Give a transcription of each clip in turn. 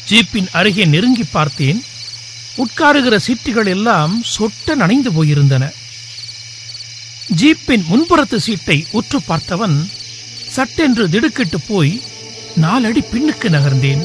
ஜீப்பின் அருகே நெருங்கி பார்த்தேன் உட்காருகிற சீட்டுகள் எல்லாம் சொட்ட நனைந்து போயிருந்தன ஜீப்பின் முன்புறத்து சீட்டை உற்று பார்த்தவன் சட்டென்று திடுக்கிட்டு போய் நாலடி பின்னுக்கு நகர்ந்தேன்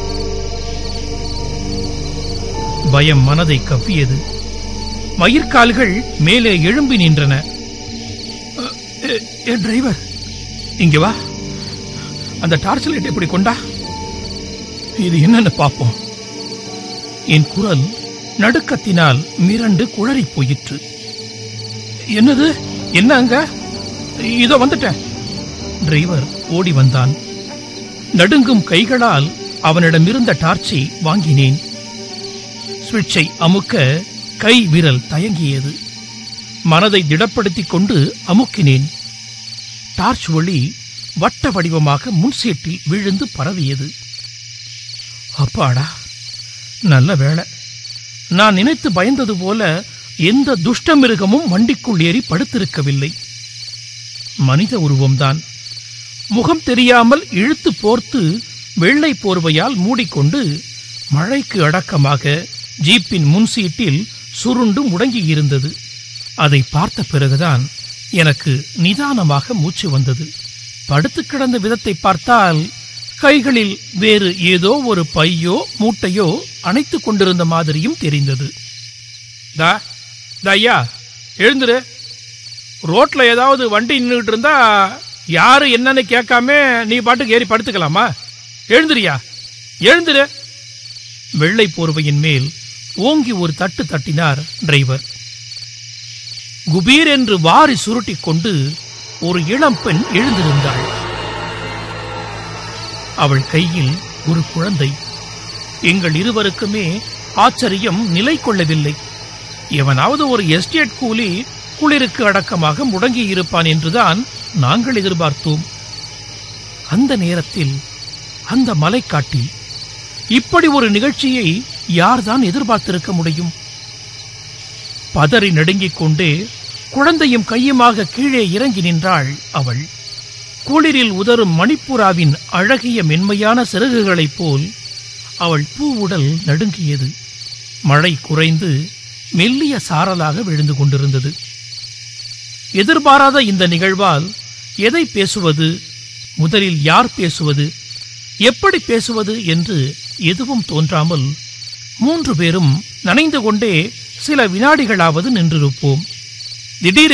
பயம் மனதை கவ்வியது மயிர்கால்கள் மேலே எழும்பி நின்றன அ, எ, எ, டிரைவர் இங்க வா அந்த டார்ச் லைட் எப்படி கொண்டா இது என்னன்னு பாப்போம் என் குரல் நடுக்கத்தினால் மிரண்டு குளறிப் போயிற்று என்னது என்ன அங்க இதோ வந்துட்டேன் டிரைவர் ஓடி வந்தான் நடுங்கும் கைகளால் அவனிடமிருந்த டார்ச்சை வாங்கினேன் சுவிட்சை அமுக்க கை விரல் தயங்கியது மனதை திடப்படுத்திக் கொண்டு அமுக்கினேன் டார்ச் ஒளி வட்ட வடிவமாக முன்சீட்டில் விழுந்து பரவியது அப்பாடா நல்ல வேளை நான் நினைத்து பயந்தது போல எந்த துஷ்ட மிருகமும் வண்டிக்குள் ஏறி படுத்திருக்கவில்லை மனித உருவம்தான் முகம் தெரியாமல் இழுத்து போர்த்து வெள்ளை போர்வையால் மூடிக்கொண்டு மழைக்கு அடக்கமாக ஜீப்பின் முன் சீட்டில் சுருண்டு முடங்கியிருந்தது அதை பார்த்த பிறகுதான் எனக்கு நிதானமாக மூச்சு வந்தது படுத்து கிடந்த விதத்தை பார்த்தால் கைகளில் வேறு ஏதோ ஒரு பையோ மூட்டையோ அணைத்துக் கொண்டிருந்த மாதிரியும் தெரிந்தது தா தா ஐயா எழுந்துரு ரோட்ல ஏதாவது வண்டி நின்றுட்டு இருந்தா யாரு என்னன்னு கேட்காம நீ பாட்டுக்கு ஏறி படுத்துக்கலாமா எழுந்துரியா எழுந்துரு வெள்ளை போர்வையின் மேல் ஓங்கி ஒரு தட்டு தட்டினார் டிரைவர் குபீர் என்று வாரி சுருட்டிக் கொண்டு ஒரு இளம் பெண் எழுந்திருந்தாள் அவள் கையில் ஒரு குழந்தை எங்கள் இருவருக்குமே ஆச்சரியம் நிலை கொள்ளவில்லை எவனாவது ஒரு எஸ்டேட் கூலி குளிருக்கு அடக்கமாக முடங்கி இருப்பான் என்றுதான் நாங்கள் எதிர்பார்த்தோம் அந்த நேரத்தில் அந்த மலைக்காட்டில் இப்படி ஒரு நிகழ்ச்சியை யார்தான் எதிர்பார்த்திருக்க முடியும் பதறி நடுங்கிக் கொண்டே குழந்தையும் கையுமாக கீழே இறங்கி நின்றாள் அவள் குளிரில் உதரும் மணிப்புறாவின் அழகிய மென்மையான சிறகுகளைப் போல் அவள் பூவுடல் நடுங்கியது மழை குறைந்து மெல்லிய சாரலாக விழுந்து கொண்டிருந்தது எதிர்பாராத இந்த நிகழ்வால் எதை பேசுவது முதலில் யார் பேசுவது எப்படி பேசுவது என்று எதுவும் தோன்றாமல் மூன்று பேரும் நனைந்து கொண்டே சில வினாடிகளாவது நின்றிருப்போம் திடீரென்று